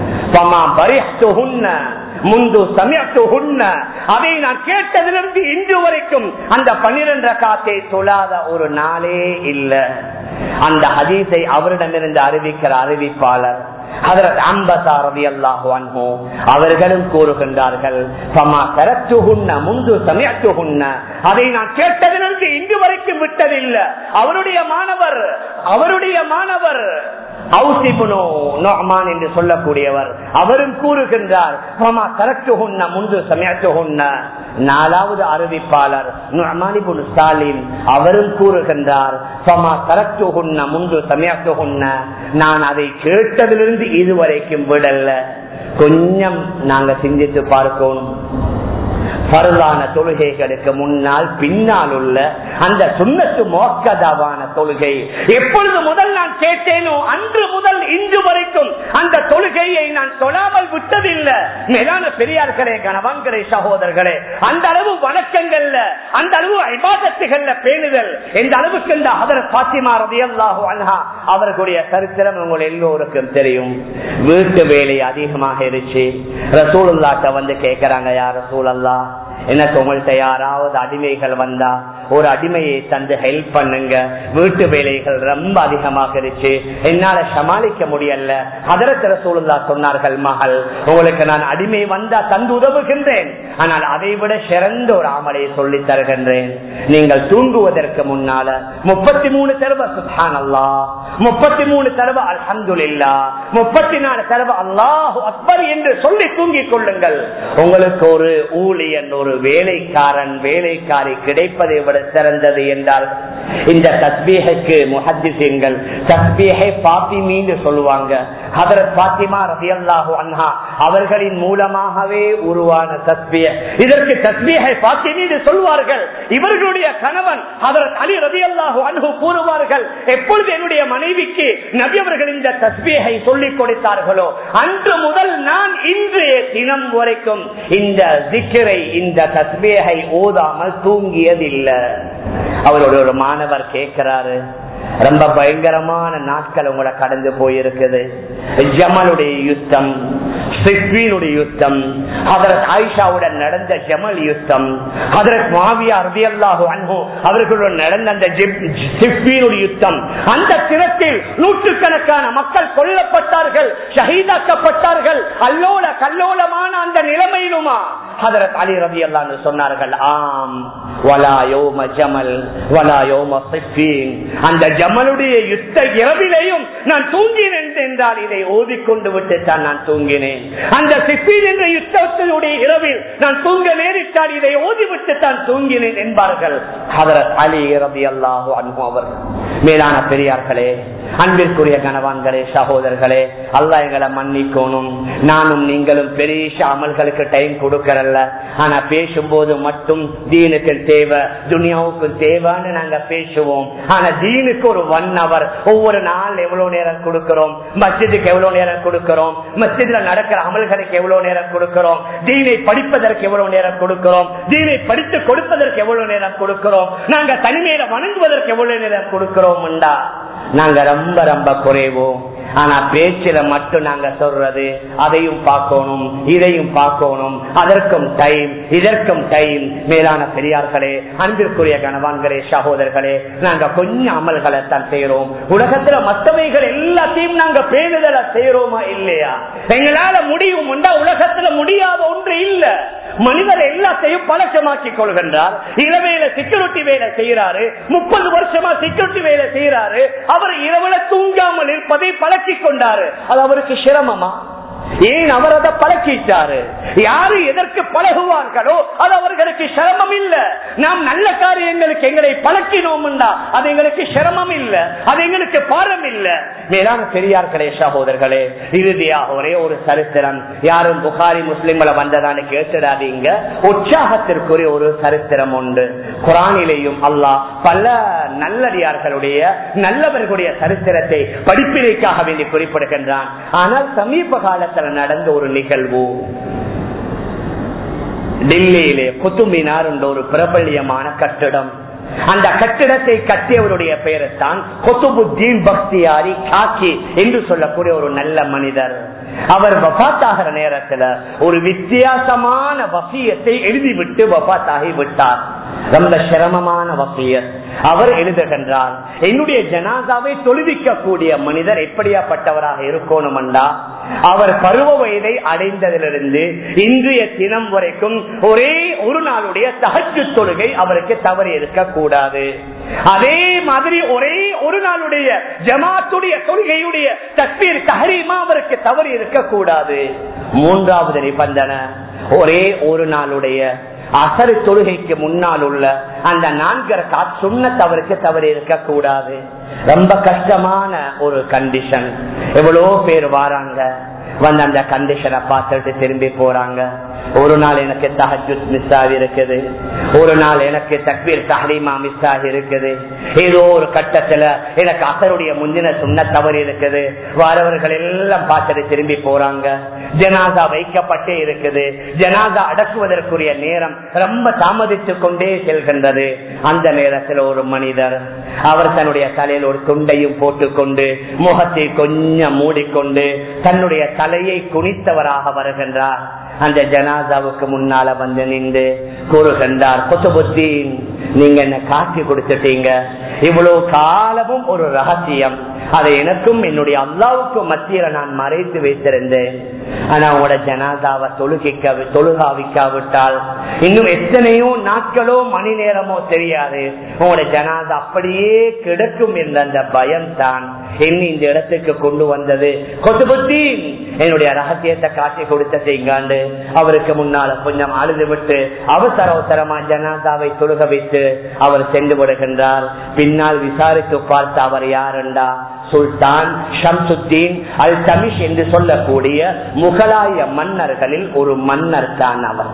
முந்து சமயத்துகுன்ன அதை நான் கேட்டதிலிருந்து இன்று வரைக்கும் அந்த பன்னிரண்டு காத்தை தொழாத ஒரு நாளே இல்ல அந்த ஹதீஸை அவரிடமிருந்து அறிவிக்கிற அறிவிப்பாளர் அவர்களும் கூறுகின்றார்கள் முன்பு சமயத்துகுன்ன அதை நான் கேட்டதிலிருந்து இன்று வரைக்கும் விட்டதில்லை அவருடைய மாணவர் அவருடைய மாணவர் என்று சொல்லக்கூடியவர் அவரும் கூறுகின்றார் முன்பு சமயத்துகுன்ன நாலாவது அறிவிப்பாளர் ஸ்டாலின் அவரும் கூறுகின்றார் முன்பு சமயத்துகுன்ன நான் அதை கேட்டதிலிருந்து இதுவரைக்கும் விடல கொஞ்சம் நாங்க சிந்தித்து பார்க்கணும் பருளான தொழுகைகளுக்கு முன்னால் பின்னால் உள்ள அந்த சுண்ணத்து மோக்கதாவான தொழுகை எப்பொழுது முதல் நான் கேட்டேனோ அன்று முதல் இன்று வரைக்கும் அந்த தொழுகையை நான் தொழாமல் விட்டதில்லை மேலான பெரியார்களே கணவன்களே சகோதரர்களே அந்த அளவு வணக்கங்கள்ல அந்த அளவு ஐபாதத்துகள்ல பேணுதல் எந்த அளவுக்கு இந்த அதர் பாத்திமா ரதியல்லாஹு அன்ஹா அவர்களுடைய சரித்திரம் உங்கள் எல்லோருக்கும் தெரியும் வீட்டு வேலை அதிகமாக இருச்சு ரசூலுல்லாட்ட வந்து கேட்கிறாங்க யார் ரசூலல்லா எனக்கு உங்கள்கிட்ட யாராவது அடிமைகள் வந்தா ஒரு அடிமையை தந்து ஹெல்ப் பண்ணுங்க வீட்டு வேலைகள் ரொம்ப அதிகமாக இருச்சு என்னால சமாளிக்க முடியல அதரத்திர சூழலா சொன்னார்கள் மகள் உங்களுக்கு நான் அடிமை வந்தா தந்து உதவுகின்றேன் ஆனால் அதை விட சிறந்த ஒரு ஆமலையை சொல்லி தருகின்றேன் நீங்கள் தூங்குவதற்கு முன்னால முப்பத்தி மூணு தடவை சுல்தான் அல்லா முப்பத்தி மூணு தடவை அல்ஹம்துல்லா முப்பத்தி நாலு தடவை அல்லாஹு அக்பர் என்று சொல்லி தூங்கிக் கொள்ளுங்கள் உங்களுக்கு ஒரு ஊழியன் ஒரு வேலைக்காரன் வேலைக்காரி கிடைப்பதை விட சிறந்தது என்றால் இந்த தஸ்பீகைக்கு முஹத்திசீன்கள் தஸ்பீகை பாத்திமின்னு சொல்லுவாங்க ஹதரத் பாத்திமா ரபியல்லாஹு அன்ஹா அவர்களின் மூலமாகவே உருவான தஸ்பீக இதற்கு தஸ்பீகை பாத்திமின்னு சொல்வார்கள் இவர்களுடைய கணவன் ஹதரத் அலி ரபியல்லாஹு அன்ஹு கூறுவார்கள் எப்பொழுது என்னுடைய மனைவிக்கு நபி அவர்கள் இந்த தஸ்பீகை சொல்லிக் கொடுத்தார்களோ அன்று முதல் நான் இன்றைய தினம் வரைக்கும் இந்த திக்கரை இந்த தஸ்பீகை ஓதாமல் தூங்கியதில்லை அவரோட ஒரு மாணவர் கேட்கிறாரு ரொம்ப பயங்கரமான நாட்கள் உங்களை கடந்து போயிருக்குது ஜமலுடைய யுத்தம் சிக்வீனுடைய யுத்தம் அதற்கு ஆயிஷாவுடன் நடந்த ஜமல் யுத்தம் அதற்கு மாவியா ரபியல்லாஹு அன்பு அவர்களுடன் நடந்த அந்த சிக்வீனுடைய யுத்தம் அந்த தினத்தில் நூற்றுக்கணக்கான மக்கள் கொல்லப்பட்டார்கள் ஷஹீதாக்கப்பட்டார்கள் அல்லோல கல்லோலமான அந்த நிலைமையிலுமா ஹதரத் அலி ரபி அல்லான்னு சொன்னார்கள் ஆம் வலா யோம ஜமல் வலா யோம சிஃபீன் அந்த ஜமலுடைய யுத்த இரவிலையும் நான் தூங்கினேன் என்றால் இதை ஓதிக்கொண்டு விட்டு தான் நான் தூங்கினேன் அந்த சிஃபீன் என்ற யுத்தத்தினுடைய இரவில் நான் தூங்க நேரிட்டால் இதை ஓதிவிட்டு தான் தூங்கினேன் என்பார்கள் ஹதரத் அலி ரபி அல்லாஹு அன்பு அவர்கள் மேலான பெரியார்களே அன்பிற்குரிய கணவான்களே சகோதரர்களே அல்லா எங்களை மன்னிக்கணும் நானும் நீங்களும் பெரிய அமல்களுக்கு டைம் கொடுக்கறல்ல ஆனா பேசும்போது மட்டும் தீனுக்கு தேவை துனியாவுக்கு தேவைன்னு நாங்க பேசுவோம் ஆனா தீனுக்கு ஒரு ஒன் அவர் ஒவ்வொரு நாள் எவ்வளவு நேரம் கொடுக்கிறோம் மஸ்ஜிதுக்கு எவ்வளவு நேரம் கொடுக்கிறோம் மஸ்ஜித்ல நடக்கிற அமல்களுக்கு எவ்வளவு நேரம் கொடுக்கிறோம் தீனை படிப்பதற்கு எவ்வளவு நேரம் கொடுக்கிறோம் தீனை படித்து கொடுப்பதற்கு எவ்வளவு நேரம் கொடுக்கிறோம் நாங்க தனிமையில வணங்குவதற்கு எவ்வளவு நேரம் கொடுக்கிறோம் நாங்க ரொம்ப ரொம்ப குறைவோம் ஆனா பேச்சில மட்டும் நாங்க சொல்றது அதையும் பார்க்கணும் இதையும் பார்க்கணும் அதற்கும் டைம் இதற்கும் டைம் மேலான பெரியார்களே அன்பிற்குரிய கணவான்களே சகோதரர்களே நாங்க கொஞ்சம் அமல்களை தான் செய்யறோம் உலகத்துல மற்றவைகள் எல்லாத்தையும் நாங்க பேணுதல செய்யறோமா இல்லையா எங்களால முடியும் உலகத்துல முடியாத ஒன்று இல்ல மனிதர் எல்லாத்தையும் பழக்கமாக்கி கொள்கின்றார் இரவேல செக்யூரிட்டி வேலை செய்யறாரு முப்பது வருஷமா செக்யூரிட்டி வேலை செய்யறாரு அவர் இரவுல தூங்காமல் இருப்பதை பழக்கி கொண்டாரு அது அவருக்கு சிரமமா ஏன் அவர் அதை பழக்கிட்டாரு யாரு எதற்கு பழகுவார்களோ அது அவர்களுக்கு சிரமம் இல்ல நாம் நல்ல காரியங்களுக்கு எங்களை பழக்கினோம்டா அது எங்களுக்கு சிரமம் இல்ல அது எங்களுக்கு பாரம் இல்ல மேலான பெரியார்களே சகோதரர்களே இறுதியாக ஒரே ஒரு சரித்திரம் யாரும் புகாரி முஸ்லிம்களை வந்ததான்னு கேட்டுடாதீங்க உற்சாகத்திற்குரிய ஒரு சரித்திரம் உண்டு குரானிலேயும் அல்லாஹ் பல நல்லடியார்களுடைய நல்லவர்களுடைய சரித்திரத்தை படிப்பினைக்காக வேண்டி குறிப்பிடுகின்றான் ஆனால் சமீப காலத்தில் நடந்த ஒரு நிகழ்வு டெல்லியிலே குத்துமினார் என்ற ஒரு பிரபல்யமான கட்டிடம் அந்த கட்டிடத்தை கட்டியவருடைய பெயரைத்தான் கொத்துபுத்தீன் பக்தியாரி காக்கி என்று சொல்லக்கூடிய ஒரு நல்ல மனிதர் அவர் வபாத்தாகிற நேரத்துல ஒரு வித்தியாசமான வசியத்தை எழுதிவிட்டு வபாத்தாகி விட்டார் ரொம்ப சிரமமான வசியர் அவர் எழுதுகின்றார் என்னுடைய ஜனாதாவை தொழுவிக்க கூடிய மனிதர் எப்படியாப்பட்டவராக இருக்கணும்டா அவர் பருவ வயதை அடைந்ததிலிருந்து இன்றைய தினம் வரைக்கும் ஒரே ஒரு நாளுடைய தகச்சு தொழுகை அவருக்கு தவறி இருக்க கூடாது அதே மாதிரி ஒரே ஒரு நாளுடைய ஜமாத்துடைய தொழுகையுடைய தஸ்பீர் தஹரீமா அவருக்கு தவறி இருக்க கூடாது மூன்றாவது நிபந்தனை ஒரே ஒரு நாளுடைய அசரு தொழுகைக்கு முன்னால் உள்ள அந்த நான்கரை சொன்ன தவறுக்கு தவறு இருக்க கூடாது ரொம்ப கஷ்டமான ஒரு கண்டிஷன் எவ்வளோ பேர் வாராங்க வந்து அந்த கண்டிஷனை பார்த்துட்டு திரும்பி போறாங்க ஒரு நாள் எனக்கு தஹஜுத் மிஸ் ஆகி இருக்குது ஒரு நாள் எனக்கு தக்பீர் தஹரீமா மிஸ் ஆகி இருக்குது ஏதோ ஒரு கட்டத்துல எனக்கு அசருடைய முந்தின சுண்ண தவறு இருக்குது வாரவர்கள் எல்லாம் பார்த்துட்டு திரும்பி போறாங்க ஜனாதா வைக்கப்பட்டே இருக்குது ஜனாதா அடக்குவதற்குரிய நேரம் ரொம்ப தாமதித்து கொண்டே செல்கின்றது அந்த நேரத்தில் ஒரு மனிதர் அவர் தன்னுடைய தலையில் ஒரு துண்டையும் போட்டுக்கொண்டு முகத்தை கொஞ்சம் மூடிக்கொண்டு தன்னுடைய தலையை குனித்தவராக வருகின்றார் அந்த ஜனாதாவுக்கு முன்னால வந்து நின்று கூறுகின்றார் குத்துபுத்தீன் நீங்க என்ன காட்சி கொடுத்துட்டீங்க இவ்வளவு காலமும் ஒரு ரகசியம் அதை எனக்கும் என்னுடைய அல்லாவுக்கும் மத்தியில நான் மறைத்து வைத்திருந்தேன் ஆனா உங்களோட ஜனாதாவை தொழுகிக்க தொழுகாவிக்காவிட்டால் இன்னும் எத்தனையோ நாட்களோ மணி நேரமோ தெரியாது உங்களோட ஜனாதா அப்படியே கிடக்கும் என்ற அந்த பயம் தான் என்னை இந்த இடத்துக்கு கொண்டு வந்தது கொத்துபுத்தி என்னுடைய ரகசியத்தை காட்டி கொடுத்த செய்காண்டு அவருக்கு முன்னால கொஞ்சம் அழுது விட்டு அவசர அவசரமா ஜனாதாவை தொழுக வைத்து அவர் சென்று விடுகின்றார் பின்னால் விசாரித்து பார்த்து அவர் யாருண்டா சுல்தான் ஷம்சுத்தீன் அல் தமிஷ் என்று சொல்லக்கூடிய முகலாய மன்னர்களில் ஒரு மன்னர் தான் அவர்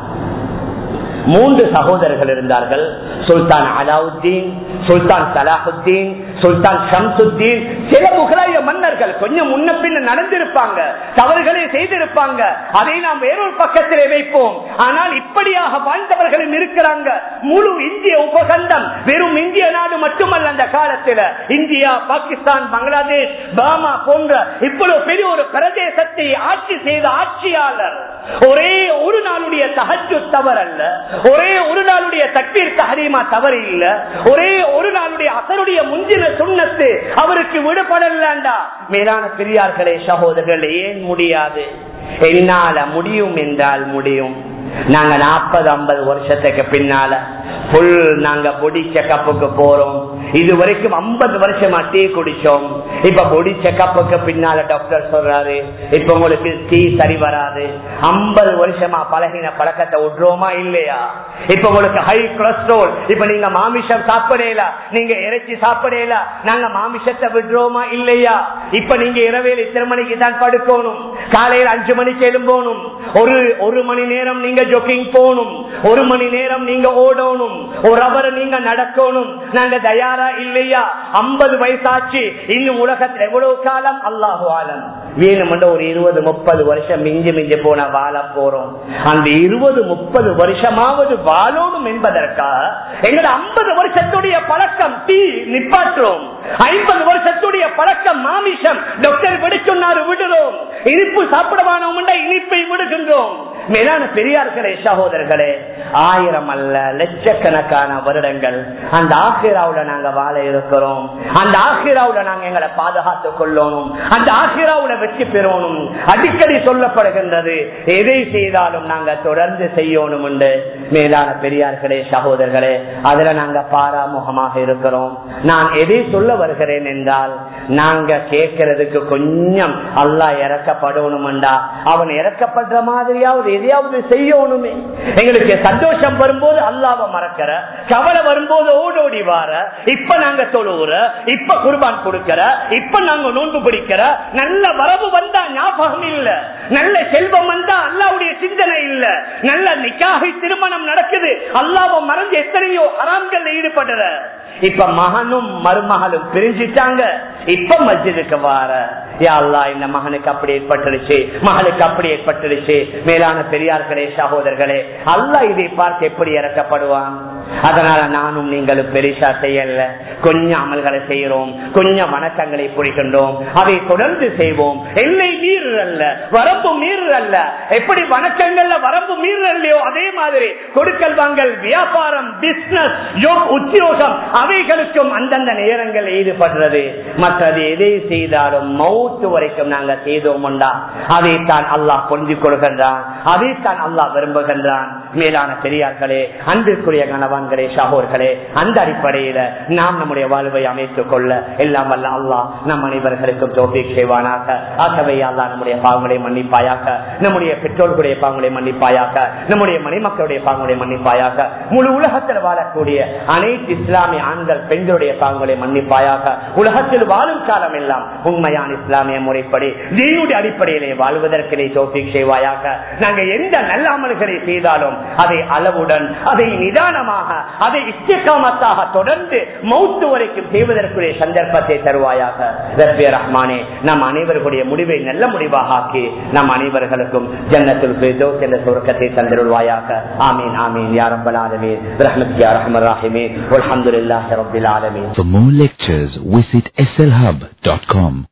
மூன்று சகோதரர்கள் இருந்தார்கள் சுல்தான் அலாவுத்தீன் சுல்தான் சலாஹுத்தீன் சுல்தான் ஷம்சுத்தீன் சில முகலாய மன்னர்கள் கொஞ்சம் முன்ன பின்ன நடந்திருப்பாங்க தவறுகளை செய்திருப்பாங்க அதை நாம் வேறொரு பக்கத்திலே வைப்போம் ஆனால் இப்படியாக வாழ்ந்தவர்களும் இருக்கிறாங்க முழு இந்திய உபகண்டம் வெறும் இந்திய நாடு மட்டுமல்ல அந்த காலத்தில் இந்தியா பாகிஸ்தான் பங்களாதேஷ் பர்மா போன்ற இவ்வளவு பெரிய ஒரு பிரதேசத்தை ஆட்சி செய்த ஆட்சியாளர் ஒரே ஒரு நாளுடைய தகச்சு தவறல்ல ஒரே ஒரு நாளுடைய தக்பீர் தஹரீமா தவறு இல்ல ஒரே ஒரு நாளுடைய அசருடைய முந்தின சுண்ணத்து அவருக்கு விடுபடலாண்டா மேலான பெரியார்களே சகோதரர்கள் ஏன் முடியாது என்னால முடியும் என்றால் முடியும் நாங்க நாற்பது ஐம்பது வருஷத்துக்கு பின்னால புல் நாங்க பொடி செக்கப்புக்கு போறோம் இது வரைக்கும் ஐம்பது வருஷமா டீ குடிச்சோம் இப்ப பொடி செக்கப்புக்கு பின்னால டாக்டர் சொல்றாரு இப்ப உங்களுக்கு டீ சரி வராது ஐம்பது வருஷமா பழகின பழக்கத்தை விடுறோமா இல்லையா இப்ப உங்களுக்கு ஹை கொலஸ்ட்ரால் இப்ப நீங்க மாமிஷம் சாப்பிடல நீங்க இறைச்சி சாப்பிடல நாங்க மாமிஷத்தை விடுறோமா இல்லையா இப்ப நீங்க இரவேல இத்தனை மணிக்கு தான் படுக்கணும் காலையில் அஞ்சு மணிக்கு எழும்போனும் ஒரு ஒரு மணி நேரம் நீங்க ஜொக்கிங் போகணும் ஒரு மணி நேரம் நீங்க ஓடணும் ஒரு அவர் நீங்க நடக்கணும் நாங்க தயாரா இல்லையா ஐம்பது வயசாச்சு இன்னும் உலகத்தில் எவ்வளவு காலம் அல்லாஹு ஆலம் வேணுமென்ற ஒரு இருபது முப்பது வருஷம் மிஞ்சி மிஞ்சி போன வாழ போறோம் அந்த இருபது முப்பது வருஷமாவது வாழணும் என்பதற்காக எங்களோட ஐம்பது வருஷத்துடைய பழக்கம் டீ நிப்பாட்டுறோம் ஐம்பது வருஷத்துடைய பழக்கம் மாமிஷம் டாக்டர் விட சொன்னாரு விடுறோம் இனிப்பு சாப்பிடவானோம் இனிப்பை விடுகின்றோம் மேலான பெரியார்களே சகோதரர்களே ஆயிரம் அல்ல லட்சக்கணக்கான வருடங்கள் அந்த ஆசிராவுல நாங்க வாழ இருக்கிறோம் அந்த ஆசிராவுல நாங்க எங்களை பாதுகாத்துக் கொள்ளணும் அந்த ஆசிராவுல வெற்றி பெறணும் அடிக்கடி சொல்லப்படுகின்றது எதை செய்தாலும் நாங்க தொடர்ந்து செய்யணும் உண்டு மேலான பெரியார்களே சகோதரர்களே அதுல நாங்க பாராமுகமாக இருக்கிறோம் நான் எதை சொல்ல வருகிறேன் என்றால் நாங்க கேட்கறதுக்கு கொஞ்சம் அல்லா இறக்கப்படணும்டா அவன் இறக்கப்படுற மாதிரியாவது எதையாவது செய்யணுமே எங்களுக்கு சந்தோஷம் வரும்போது அல்லாவ மறக்கிற கவலை வரும்போது ஓடோடி வார இப்ப நாங்க தொழுவுற இப்ப குர்பான் கொடுக்கிற இப்ப நாங்க நோன்பு பிடிக்கிற நல்ல வரவு வந்தா ஞாபகம் இல்ல நல்ல செல்வம் வந்தா அல்லாவுடைய சிந்தனை இல்ல நல்ல நிக்காகை திருமணம் நடக்குது அல்லாவ மறந்து எத்தனையோ அறாம்கள் ஈடுபடுற இப்ப மகனும் மருமகளும் பிரிஞ்சிட்டாங்க இப்ப மஸ்ஜிதுக்கு வார யாழ்லா இந்த மகனுக்கு அப்படி ஏற்பட்டுருச்சு மகளுக்கு அப்படி ஏற்பட்டுருச்சு மேலான பெரியார்களே சகோதரர்களே அல்லா இதை பார்த்து எப்படி இறக்கப்படுவான் அதனால நானும் நீங்களும் பெரிசா செய்யல கொஞ்சம் அமல்களை செய்யறோம் கொஞ்சம் வணக்கங்களை புரிகின்றோம் அதை தொடர்ந்து செய்வோம் எல்லை மீறல்ல வரம்பு மீறல்ல எப்படி வணக்கங்கள்ல வரம்பு மீறலையோ அதே மாதிரி கொடுக்கல் வாங்கல் வியாபாரம் பிசினஸ் உத்தியோகம் அவைகளுக்கும் அந்தந்த நேரங்கள் ஈடுபடுறது மற்றது எதை செய்தாலும் மௌத்து வரைக்கும் நாங்க செய்தோம்டா அதைத்தான் அல்லாஹ் புரிஞ்சு கொள்கின்றான் அதைத்தான் அல்லாஹ் விரும்புகின்றான் மேலான பெரியார்களே அன்பிற்குரிய கணவான்களே சகோர்களே அந்த அடிப்படையில நாம் நம்முடைய வாழ்வை அமைத்துக் கொள்ள எல்லாம் வல்ல அல்லாஹ் நம் அனைவர்களுக்கும் தோல்வி செய்வானாக ஆகவே அல்லா நம்முடைய பாவங்களை மன்னிப்பாயாக நம்முடைய பெற்றோர்களுடைய பாவங்களை மன்னிப்பாயாக நம்முடைய மணிமக்களுடைய பாவங்களை மன்னிப்பாயாக முழு உலகத்தில் வாழக்கூடிய அனைத்து இஸ்லாமிய ஆண்கள் பெண்களுடைய பாவங்களை மன்னிப்பாயாக உலகத்தில் வாழும் காலம் எல்லாம் உண்மையான இஸ்லாமிய முறைப்படி தீனுடைய அடிப்படையிலே வாழ்வதற்கு நீ தோல்வி செய்வாயாக நாங்கள் எந்த நல்ல அமல்களை செய்தாலும் அதை அளவுடன் அதை நிதானமாக அதை இஷ்டகாமத்தாக தொடர்ந்து மௌத்து வரைக்கும் செய்வதற்குரிய சந்தர்ப்பத்தை தருவாயாக ரப்பே ரஹ்மானே நம் அனைவர்களுடைய முடிவை நல்ல முடிவாக ஆக்கி நம் அனைவர்களுக்கும் ஜன்னத்தில் ஃபிர்தௌஸ் என்ற சுருக்கத்தை தந்திருவாயாக ஆமீன் ஆமீன் யா ரப்பல் ஆலமீன் ரஹ்மத் யா ரஹ்மர் ரஹீமீன் வல்ஹம்துலில்லாஹி ரப்பில் ஆலமீன் For more lectures, visit slhub.com.